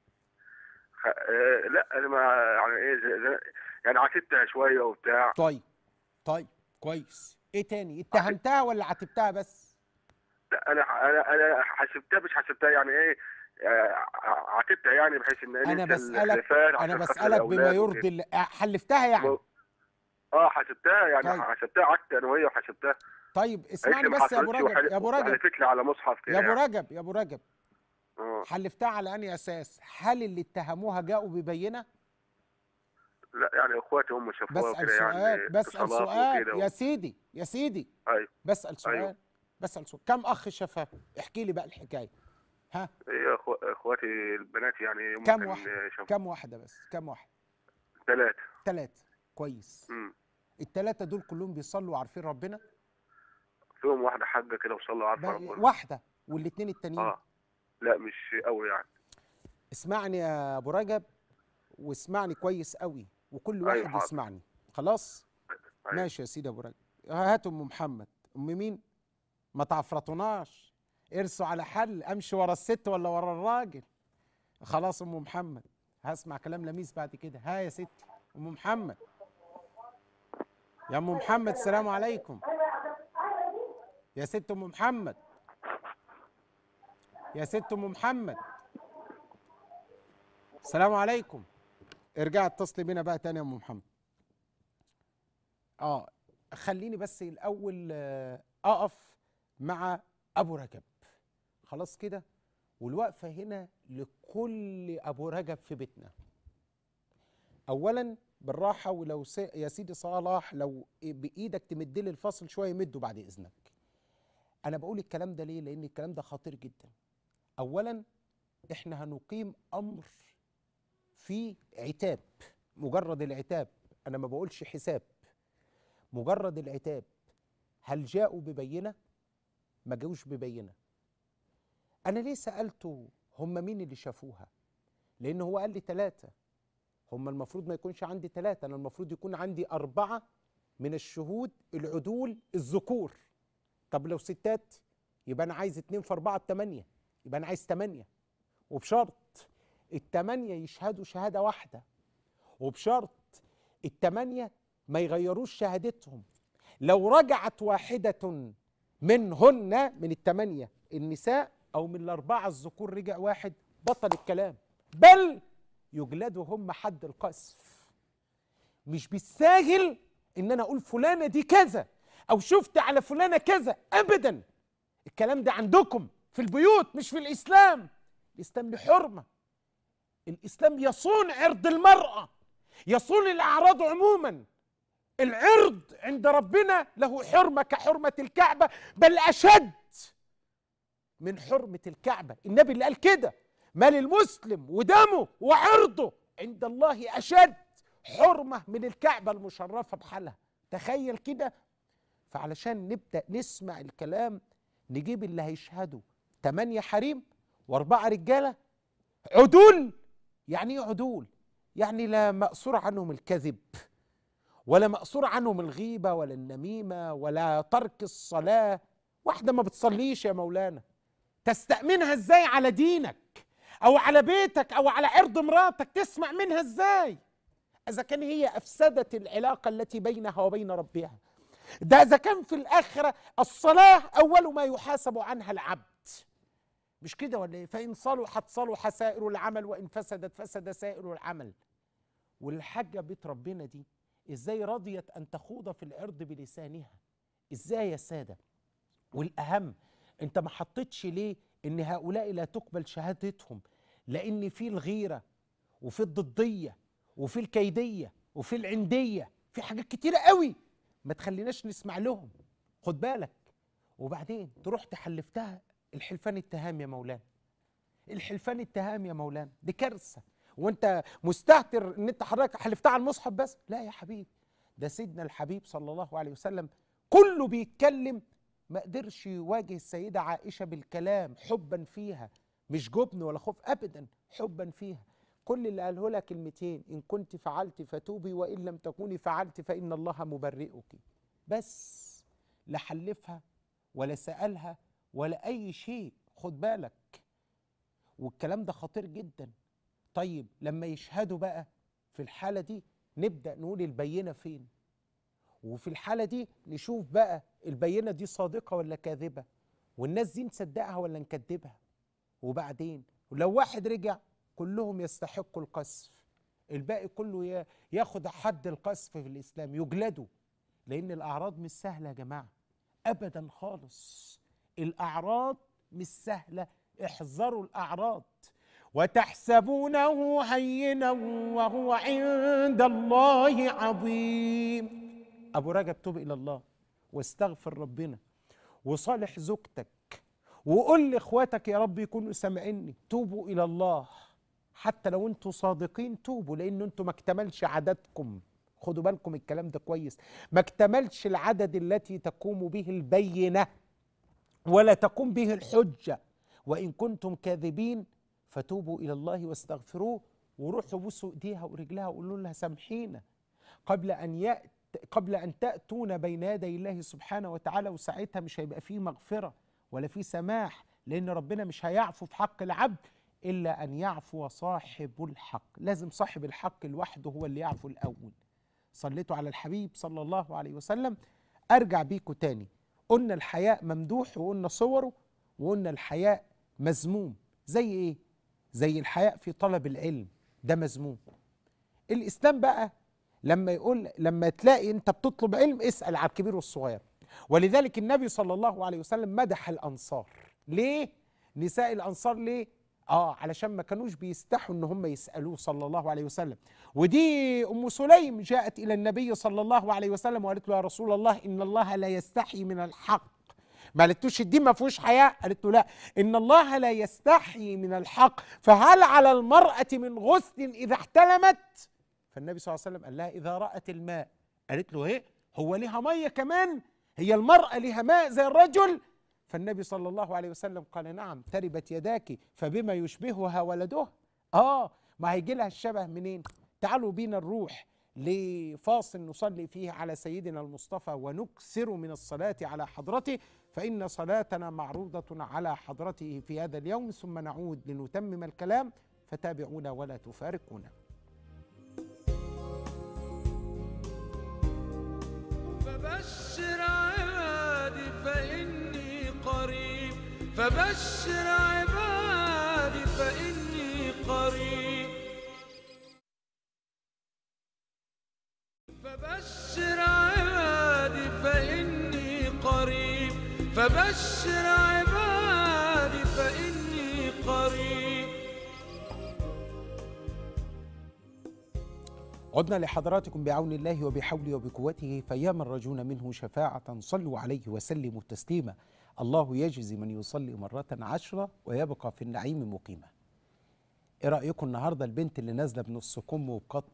C: خ- آه لا انا ما يعني ايه زي زي يعني عاتبتها شويه وبتاع
B: طيب طيب كويس ايه تاني اتهمتها ولا عاتبتها بس
C: لا انا انا انا حسبتها مش حسبتها يعني ايه آه، عاتبتها يعني بحيث ان
B: انا
C: ننسى
B: بسالك
C: الخلافات
B: انا
C: عشان خاطر
B: بسالك بما
C: الأولاد
B: يرضي
C: وكده.
B: الله حلفتها يعني
C: اه حسبتها يعني
B: طيب.
C: حسبتها قعدت انا وهي وحسبتها
B: طيب اسمعني
C: قالت لي ما
B: بس يا ابو
C: حصلتش
B: رجب
C: وحل-
B: يا ابو رجب
C: وحلفت لي على مصحف كده
B: يا ابو
C: يعني.
B: رجب يا ابو رجب
C: آه.
B: حلفتها على انهي اساس هل اللي اتهموها جاءوا ببينه
C: لا يعني اخواتي هم شافوها
B: بسال
C: وكده
B: سؤال
C: يعني
B: بسال
C: اتصالات
B: سؤال
C: وكده
B: يا سيدي يا سيدي
C: ايوه
B: بسال سؤال
C: أيوه.
B: بسال سؤال كم اخ شافها احكي لي بقى الحكايه ها
C: هي أخو- اخواتي البنات يعني هم
B: كم
C: كان
B: واحده
C: شافوا
B: كم واحده بس كم واحده
C: ثلاثة
B: ثلاثه كويس
C: امم
B: الثلاثه دول كلهم بيصلوا وعارفين ربنا
C: فيهم واحدة حاجة كده وصلوا عارفة
B: بقى
C: ربنا
B: واحده والاثنين التانيين
C: اه لا مش قوي يعني
B: اسمعني يا ابو رجب واسمعني كويس قوي وكل
C: أيوة
B: واحد
C: حاضر.
B: يسمعني خلاص
C: أيوة.
B: ماشي يا سيدي ابو رجب هات ام محمد ام مين ما تعفرطوناش ارسوا على حل امشي ورا الست ولا ورا الراجل خلاص ام محمد هسمع كلام لميس بعد كده ها يا ستي ام محمد يا ام محمد السلام عليكم يا ست ام محمد يا ست ام محمد السلام عليكم ارجع اتصلي بينا بقى تاني يا ام محمد اه خليني بس الاول آه، اقف مع ابو رجب خلاص كده والوقفه هنا لكل ابو رجب في بيتنا اولا بالراحه ولو س... يا سيدي صلاح لو بايدك تمد لي الفصل شويه مده بعد اذنك انا بقول الكلام ده ليه لان الكلام ده خطير جدا اولا احنا هنقيم امر في عتاب مجرد العتاب انا ما بقولش حساب مجرد العتاب هل جاءوا ببينه ما جاوش ببينه انا ليه سالته هم مين اللي شافوها لان هو قال لي ثلاثه هم المفروض ما يكونش عندي ثلاثه انا المفروض يكون عندي اربعه من الشهود العدول الذكور طب لو ستات يبقى انا عايز اتنين في اربعه بثمانيه يبقى انا عايز ثمانيه وبشرط الثمانيه يشهدوا شهاده واحده وبشرط الثمانيه ما يغيروش شهادتهم لو رجعت واحده منهن من الثمانيه النساء او من الاربعه الذكور رجع واحد بطل الكلام بل يجلدوا هم حد القذف مش بالساهل ان انا اقول فلانه دي كذا او شفت على فلانه كذا ابدا الكلام ده عندكم في البيوت مش في الاسلام الاسلام له حرمه الاسلام يصون عرض المراه يصون الاعراض عموما العرض عند ربنا له حرمه كحرمه الكعبه بل اشد من حرمه الكعبه النبي اللي قال كده مال المسلم ودمه وعرضه عند الله اشد حرمه من الكعبه المشرفه بحالها تخيل كده فعلشان نبدا نسمع الكلام نجيب اللي هيشهدوا ثمانية حريم واربعة رجالة عدول يعني ايه عدول يعني لا مأسور عنهم الكذب ولا مأسور عنهم الغيبة ولا النميمة ولا ترك الصلاة واحدة ما بتصليش يا مولانا تستأمنها ازاي على دينك او على بيتك او على عرض مراتك تسمع منها ازاي اذا كان هي افسدت العلاقة التي بينها وبين ربها ده اذا كان في الاخره الصلاه اول ما يحاسب عنها العبد مش كده ولا ايه فان صلحت صلح سائر العمل وان فسدت فسد سائر العمل والحاجه بيت ربنا دي ازاي رضيت ان تخوض في العرض بلسانها ازاي يا ساده والاهم انت ما حطيتش ليه ان هؤلاء لا تقبل شهادتهم لان في الغيره وفي الضديه وفي الكيديه وفي العنديه في حاجات كتيره قوي ما تخليناش نسمع لهم خد بالك وبعدين تروح تحلفتها الحلفان التهام يا مولانا الحلفان التهام يا مولانا دي كارثه وانت مستهتر ان انت حضرتك حلفتها على المصحف بس لا يا حبيبي ده سيدنا الحبيب صلى الله عليه وسلم كله بيتكلم ما قدرش يواجه السيده عائشه بالكلام حبا فيها مش جبن ولا خوف ابدا حبا فيها كل اللي قاله لها كلمتين ان كنت فعلت فتوبي وان لم تكوني فعلت فان الله مبرئك بس لا حلفها ولا سالها ولا اي شيء خد بالك والكلام ده خطير جدا طيب لما يشهدوا بقى في الحاله دي نبدا نقول البينه فين وفي الحاله دي نشوف بقى البينه دي صادقه ولا كاذبه والناس دي نصدقها ولا نكذبها وبعدين ولو واحد رجع كلهم يستحقوا القذف الباقي كله ياخد حد القذف في الاسلام يجلدوا لان الاعراض مش سهله يا جماعه ابدا خالص الاعراض مش سهله احذروا الاعراض وتحسبونه هينا وهو عند الله عظيم ابو رجب توب الى الله واستغفر ربنا وصالح زوجتك وقول لاخواتك يا رب يكونوا سامعيني توبوا الى الله حتى لو انتوا صادقين توبوا لان انتوا ما اكتملش عددكم خدوا بالكم الكلام ده كويس ما اكتملش العدد التي تقوم به البينه ولا تقوم به الحجه وان كنتم كاذبين فتوبوا الى الله واستغفروه وروحوا بوسوا ايديها ورجلها وقولوا لها سامحينا قبل ان يأت قبل ان تاتون بين يدي الله سبحانه وتعالى وساعتها مش هيبقى فيه مغفره ولا فيه سماح لان ربنا مش هيعفو في حق العبد الا ان يعفو صاحب الحق لازم صاحب الحق لوحده هو اللي يعفو الاول صليتوا على الحبيب صلى الله عليه وسلم ارجع بيكم تاني قلنا الحياء ممدوح وقلنا صوره وقلنا الحياء مذموم زي ايه زي الحياء في طلب العلم ده مذموم الاسلام بقى لما يقول لما تلاقي انت بتطلب علم اسال على الكبير والصغير ولذلك النبي صلى الله عليه وسلم مدح الانصار ليه نساء الانصار ليه اه علشان ما كانوش بيستحوا ان هم يسالوه صلى الله عليه وسلم ودي ام سليم جاءت الى النبي صلى الله عليه وسلم وقالت له يا رسول الله ان الله لا يستحي من الحق ما قالتوش الدين ما فيهوش حياء قالت له لا ان الله لا يستحي من الحق فهل على المراه من غسل اذا احتلمت فالنبي صلى الله عليه وسلم قال لها اذا رات الماء قالت له ايه هو ليها ميه كمان هي المراه ليها ماء زي الرجل فالنبي صلى الله عليه وسلم قال نعم تربت يداك فبما يشبهها ولدها اه ما هيجي لها الشبه منين تعالوا بينا نروح لفاصل نصلي فيه على سيدنا المصطفى ونكثر من الصلاة على حضرته فإن صلاتنا معروضة على حضرته في هذا اليوم ثم نعود لنتمم الكلام فتابعونا ولا تفارقونا
A: فبشر عبادي فإني قريب فبشر عبادي فإني قريب فبشر عبادي فإني قريب فبشر عبادي فإني قريب
B: عدنا لحضراتكم بعون الله وبحوله وبقوته فيا من رجون منه شفاعة صلوا عليه وسلموا تسليما الله يجزي من يصلي مرة عشرة ويبقى في النعيم مقيما ايه رأيكم النهاردة البنت اللي نازلة بنص كم وبقط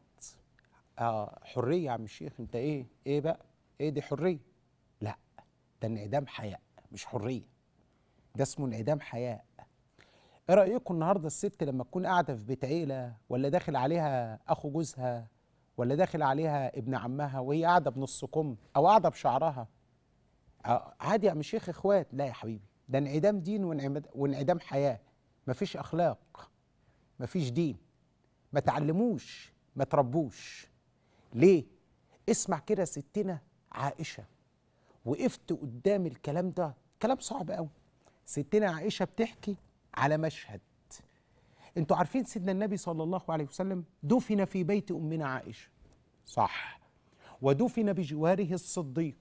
B: آه حرية يا عم الشيخ انت ايه ايه بقى ايه دي حرية لا ده انعدام حياء مش حرية ده اسمه انعدام حياء ايه رايكم النهارده الست لما تكون قاعده في بيت عيله ولا داخل عليها اخو جوزها ولا داخل عليها ابن عمها وهي قاعده بنص كم او قاعده بشعرها آه، عادي يا عم شيخ اخوات لا يا حبيبي ده انعدام دين وانعمد- وانعدام حياه مفيش اخلاق مفيش دين ما تعلموش ما تربوش ليه اسمع كده ستنا عائشه وقفت قدام الكلام ده كلام صعب قوي ستنا عائشه بتحكي على مشهد انتوا عارفين سيدنا النبي صلى الله عليه وسلم دفن في بيت امنا عائشه صح ودفن بجواره الصديق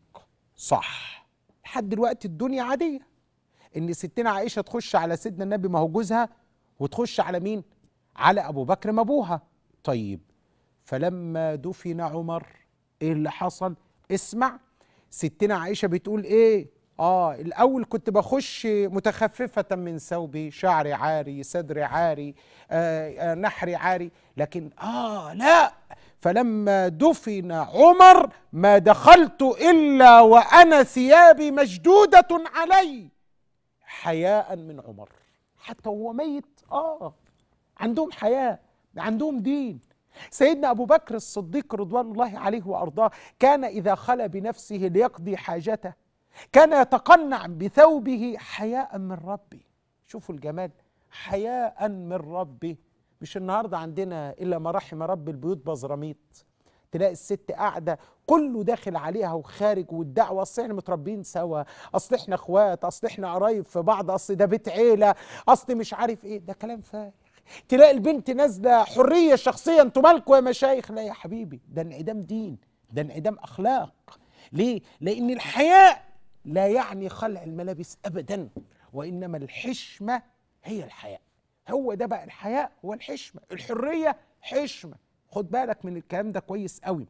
B: صح لحد دلوقتي الدنيا عاديه ان ستنا عائشه تخش على سيدنا النبي ما هو جوزها وتخش على مين على ابو بكر ما ابوها طيب فلما دفن عمر ايه اللي حصل اسمع ستنا عائشه بتقول ايه اه الاول كنت بخش متخففه من ثوبي شعري عاري صدري عاري آه آه نحري عاري لكن اه لا فلما دفن عمر ما دخلت الا وانا ثيابي مشدوده علي حياء من عمر حتى هو ميت اه عندهم حياء عندهم دين سيدنا ابو بكر الصديق رضوان الله عليه وارضاه كان اذا خلا بنفسه ليقضي حاجته كان يتقنع بثوبه حياء من ربي شوفوا الجمال حياء من ربي مش النهارده عندنا الا ما رحم رب البيوت بزراميط تلاقي الست قاعده كله داخل عليها وخارج والدعوه اصل احنا متربيين سوا اصل احنا اخوات اصل احنا قرايب في بعض اصل ده بيت عيله اصل مش عارف ايه ده كلام فارغ تلاقي البنت نازله حريه شخصيه انتوا مالكوا يا مشايخ لا يا حبيبي ده انعدام دين ده انعدام اخلاق ليه لان الحياء لا يعني خلع الملابس ابدا وانما الحشمه هي الحياء هو ده بقى الحياء هو الحشمه الحريه حشمه خد بالك من الكلام ده كويس قوي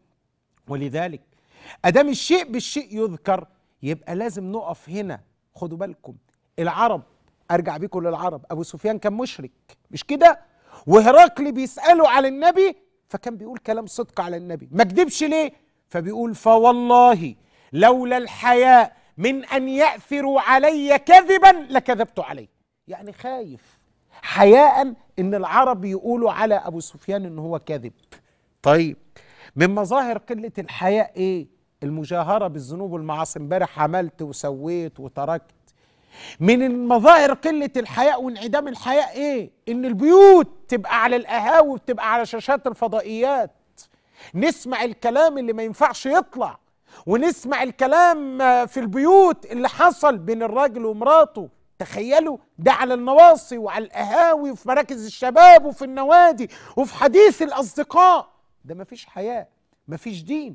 B: ولذلك ادام الشيء بالشيء يذكر يبقى لازم نقف هنا خدوا بالكم العرب ارجع بيكم للعرب ابو سفيان كان مشرك مش كده وهرقل بيساله على النبي فكان بيقول كلام صدق على النبي ما كدبش ليه فبيقول فوالله لولا الحياء من ان ياثروا علي كذبا لكذبت عليه يعني خايف حياء ان العرب يقولوا على ابو سفيان ان هو كذب طيب من مظاهر قله الحياء ايه المجاهره بالذنوب والمعاصي امبارح عملت وسويت وتركت من المظاهر قله الحياء وانعدام الحياء ايه ان البيوت تبقى على القهاوي وتبقى على شاشات الفضائيات نسمع الكلام اللي ما ينفعش يطلع ونسمع الكلام آه، في البيوت اللي حصل بين الراجل ومراته تخيلوا ده على النواصي وعلى القهاوي وفي مراكز الشباب وفي النوادي وفي حديث الاصدقاء ده مفيش حياء مفيش دين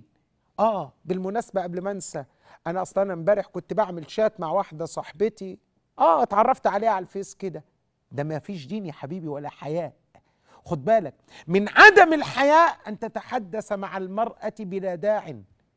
B: اه بالمناسبه قبل ما انسى انا اصلا امبارح كنت بعمل شات مع واحده صاحبتي اه اتعرفت عليها على الفيس كده ده مفيش دين يا حبيبي ولا حياء خد بالك من عدم الحياء ان تتحدث مع المراه بلا داع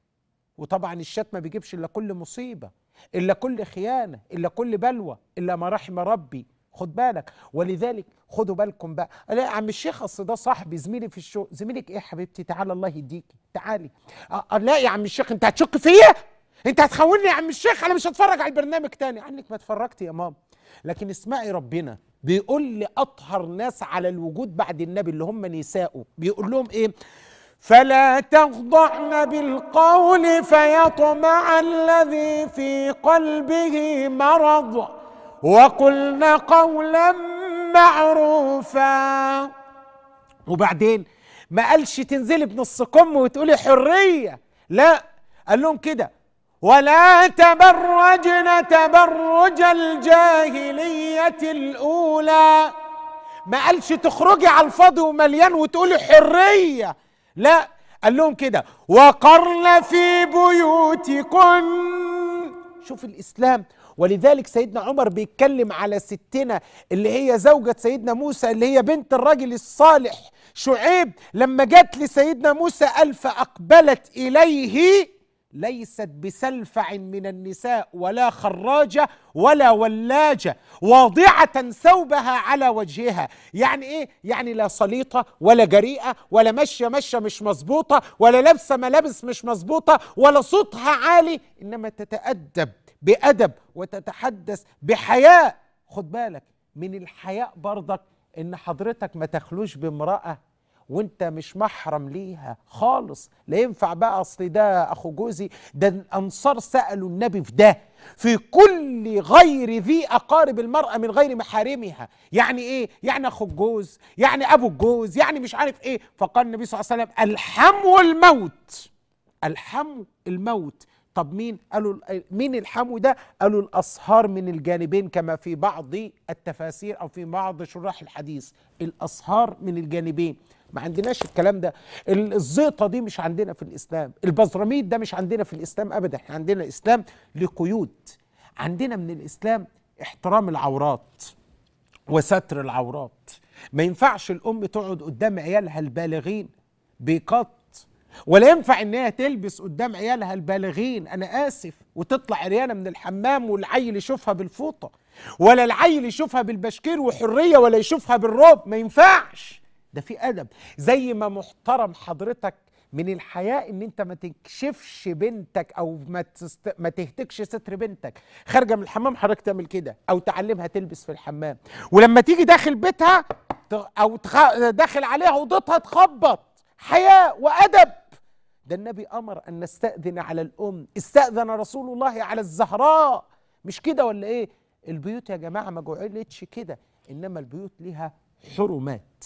B: وطبعا الشات ما بيجيبش الا كل مصيبه الا كل خيانه الا كل بلوى الا ما رحم ربي خد بالك ولذلك خدوا بالكم بقى لا يا عم الشيخ اصل ده صاحبي زميلي في الشغل زميلك ايه يا حبيبتي تعالى الله يهديكي تعالي آه آه، لا يا عم الشيخ انت هتشك فيا انت هتخوني يا عم الشيخ انا مش هتفرج على البرنامج تاني عنك ما اتفرجت يا ماما لكن اسمعي ربنا بيقول لي اطهر ناس على الوجود بعد النبي اللي هم نساؤه بيقول لهم ايه فلا تخضعن بالقول فيطمع الذي في قلبه مرض وقلن قولا معروفا وبعدين ما قالش تنزلي بنص كم وتقولي حريه لا قال لهم كده ولا تبرجن تبرج الجاهليه الاولى ما قالش تخرجي على الفاضي ومليان وتقولي حريه لا قال لهم كده وقرن في بيوتكن شوف الاسلام ولذلك سيدنا عمر بيتكلم على ستنا اللي هي زوجة سيدنا موسى اللي هي بنت الرجل الصالح شعيب لما جت لسيدنا موسى قال فأقبلت إليه ليست بسلفع من النساء ولا خراجة ولا ولاجة واضعة ثوبها على وجهها يعني ايه يعني لا سليطة ولا جريئة ولا ماشية ماشية مش مظبوطة ولا لابسة ملابس مش مظبوطة ولا صوتها عالي انما تتأدب بأدب وتتحدث بحياء خد بالك من الحياء برضك ان حضرتك ما تخلوش بامرأة وانت مش محرم ليها خالص لا ينفع بقى اصل ده اخو جوزي ده الانصار سالوا النبي في ده في كل غير ذي اقارب المراه من غير محارمها يعني ايه يعني اخو الجوز يعني ابو الجوز يعني مش عارف ايه فقال النبي صلى الله عليه وسلم الحمو الموت الحمو الموت طب مين قالوا مين الحمو ده قالوا الاصهار من الجانبين كما في بعض التفاسير او في بعض شراح الحديث الاصهار من الجانبين ما عندناش الكلام ده الزيطه دي مش عندنا في الاسلام البزراميد ده مش عندنا في الاسلام ابدا احنا عندنا اسلام لقيود عندنا من الاسلام احترام العورات وستر العورات ما ينفعش الام تقعد قدام عيالها البالغين بقط ولا ينفع ان هي تلبس قدام عيالها البالغين انا اسف وتطلع عريانه من الحمام والعيل يشوفها بالفوطه ولا العيل يشوفها بالبشكير وحريه ولا يشوفها بالروب ما ينفعش ده في ادب زي ما محترم حضرتك من الحياء ان انت ما تكشفش بنتك او ما تست... ما تهتكش ستر بنتك خارجه من الحمام حضرتك تعمل كده او تعلمها تلبس في الحمام ولما تيجي داخل بيتها ت- او تخ... داخل عليها اوضتها تخبط حياء وادب ده النبي امر ان نستاذن على الام استاذن رسول الله على الزهراء مش كده ولا ايه البيوت يا جماعه ما جعلتش كده انما البيوت ليها حرمات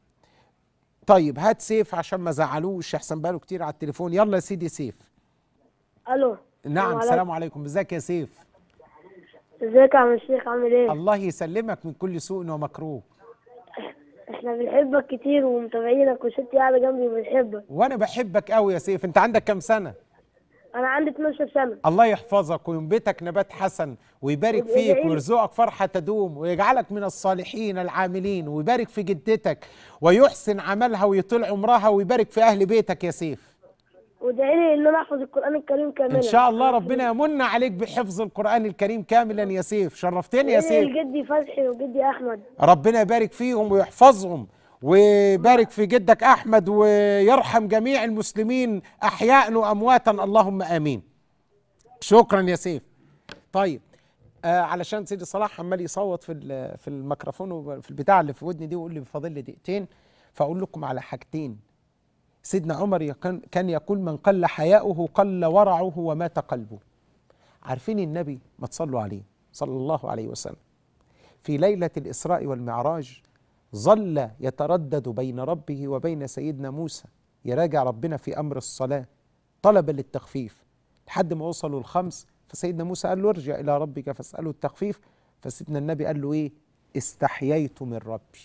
B: طيب هات سيف عشان ما زعلوش احسن بقاله كتير على التليفون يلا يا سيدي سيف
E: الو
B: نعم
E: عليكم.
B: السلام عليكم ازيك يا سيف
E: ازيك يا عم الشيخ عامل ايه
B: الله يسلمك من كل سوء ومكروه
E: احنا بنحبك كتير ومتابعينك وستي قاعده جنبي وبنحبك
B: وانا بحبك قوي يا سيف انت عندك كام سنه
E: انا عندي 12 سنه
B: الله يحفظك وينبتك نبات حسن ويبارك
E: وادعي
B: فيك
E: لي.
B: ويرزقك فرحة تدوم ويجعلك من الصالحين العاملين ويبارك في جدتك ويحسن عملها ويطيل عمرها ويبارك في أهل بيتك يا سيف
E: وادعي لي ان انا احفظ القران الكريم كاملا
B: إن شاء الله ربنا يمن عليك بحفظ القرآن الكريم كاملا يا سيف شرفتني يا سيف
E: جدي فتحي وجدي احمد
B: ربنا يبارك فيهم ويحفظهم ويبارك في جدك أحمد ويرحم جميع المسلمين أحياء وأمواتا اللهم آمين شكرا يا سيف طيب آه علشان سيدي صلاح عمال يصوت في ال- في الميكروفون وفي البتاع اللي في ودني دي ويقول لي بفاضل لي دقيقتين فاقول لكم على حاجتين سيدنا عمر يكن- كان يقول من قل حياؤه قل ورعه ومات قلبه عارفين النبي ما تصلوا عليه صلى الله عليه وسلم في ليلة الإسراء والمعراج ظل يتردد بين ربه وبين سيدنا موسى يراجع ربنا في أمر الصلاة طلب للتخفيف لحد ما وصلوا الخمس فسيدنا موسى قال له ارجع إلى ربك فاسأله التخفيف فسيدنا النبي قال له إيه استحييت من ربي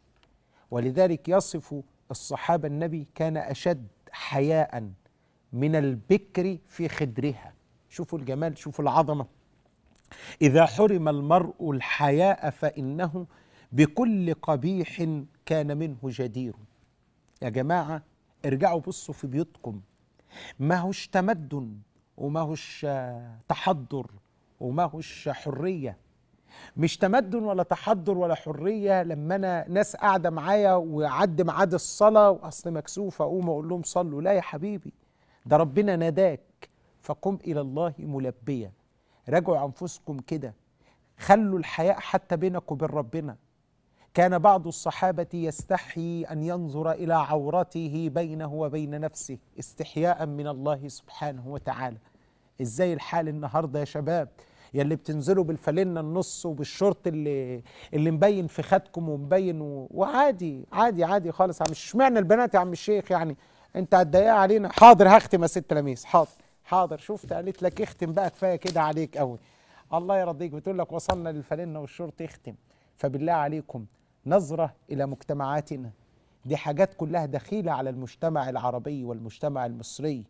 B: ولذلك يصف الصحابة النبي كان أشد حياء من البكر في خدرها شوفوا الجمال شوفوا العظمة إذا حرم المرء الحياء فإنه بكل قبيح كان منه جدير يا جماعة ارجعوا بصوا في بيوتكم ما هوش تمدن وما هوش آه، تحضر وما هوش حرية مش تمدن ولا تحضر ولا حرية لما أنا ناس قاعدة معايا وعد ميعاد الصلاة وأصل مكسوف أقوم أقول لهم صلوا لا يا حبيبي ده ربنا ناداك فقم الى الله ملبيا راجعوا انفسكم كده خلوا الحياء حتى بينك وبين ربنا كان بعض الصحابه يستحي ان ينظر الى عورته بينه وبين نفسه استحياء من الله سبحانه وتعالى ازاي الحال النهارده يا شباب يا اللي بتنزلوا بالفالنة النص وبالشورت اللي اللي مبين في خدكم ومبين و... وعادي عادي عادي خالص عم اشمعنى البنات يا عم الشيخ يعني انت هتضايقها علينا حاضر هختم يا ست لميس حاضر حاضر شفت قالت لك اختم بقى كفايه كده عليك قوي الله يرضيك بتقول لك وصلنا للفالنة والشورت اختم فبالله عليكم نظرة إلى مجتمعاتنا دي حاجات كلها دخيلة على المجتمع العربي والمجتمع المصري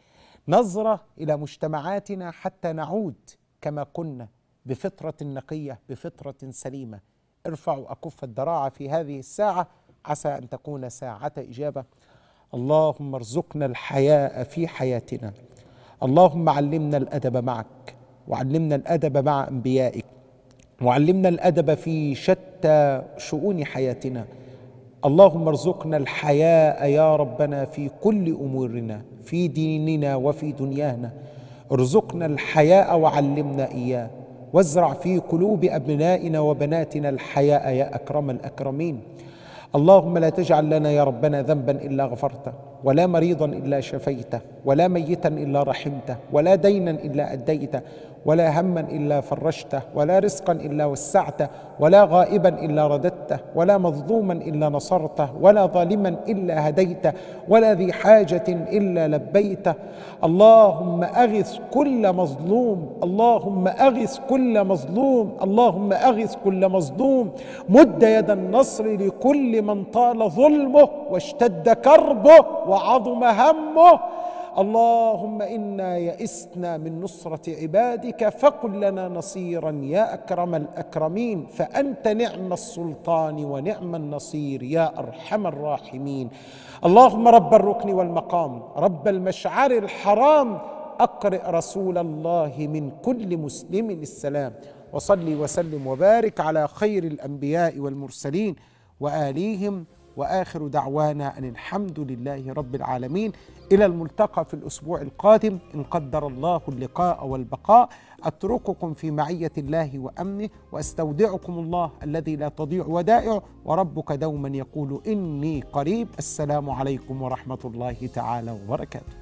B: نظرة إلى مجتمعاتنا حتى نعود كما كنا بفطرة نقية بفطرة سليمة ارفعوا أكف الدراعة في هذه الساعة عسى أن تكون ساعة إجابة اللهم ارزقنا الحياء في حياتنا اللهم علمنا الأدب معك وعلمنا الأدب مع أنبيائك وعلمنا الأدب في شتى شؤون حياتنا اللهم ارزقنا الحياء يا ربنا في كل امورنا في ديننا وفي دنيانا ارزقنا الحياء وعلمنا اياه وازرع في قلوب ابنائنا وبناتنا الحياء يا اكرم الاكرمين اللهم لا تجعل لنا يا ربنا ذنبا الا غفرته ولا مريضا الا شفيته ولا ميتا الا رحمته ولا دينا الا اديته ولا هما الا فرجته ولا رزقا الا وسعته ولا غائبا الا رددته ولا مظلوما الا نصرته ولا ظالما الا هديته ولا ذي حاجه الا لبيته اللهم اغث كل مظلوم اللهم اغث كل مظلوم اللهم اغث كل مظلوم مد يد النصر لكل من طال ظلمه واشتد كربه وعظم همه اللهم انا يئسنا من نصره عبادك فقل لنا نصيرا يا اكرم الاكرمين فانت نعم السلطان ونعم النصير يا ارحم الراحمين اللهم رب الركن والمقام رب المشعر الحرام اقرئ رسول الله من كل مسلم السلام وصلي وسلم وبارك على خير الانبياء والمرسلين واليهم واخر دعوانا ان الحمد لله رب العالمين الى الملتقى في الاسبوع القادم ان قدر الله اللقاء والبقاء اترككم في معيه الله وامنه واستودعكم الله الذي لا تضيع ودائعه وربك دوما يقول اني قريب السلام عليكم ورحمه الله تعالى وبركاته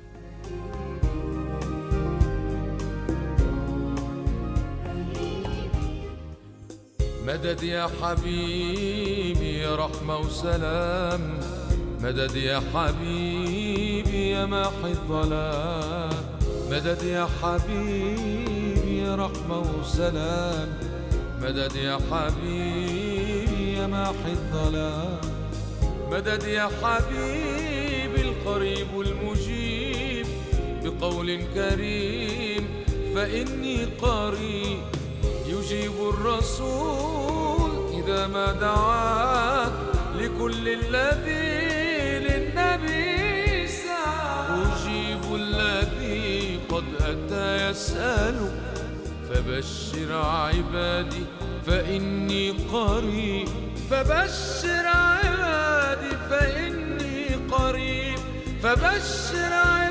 A: مدد يا حبيبي يا رحمة وسلام مدد يا حبيبي يا ماحي الظلام مدد يا حبيبي يا رحمة وسلام مدد يا حبيبي يا ماحي الظلام مدد يا حبيبي القريب المجيب بقول كريم فإني قريب يجيب الرسول إذا ما دعاه لكل الذي للنبي سعى أجيب الذي قد أتى يسأل فبشر عبادي فإني قريب فبشر عبادي فإني قريب فبشر عبادي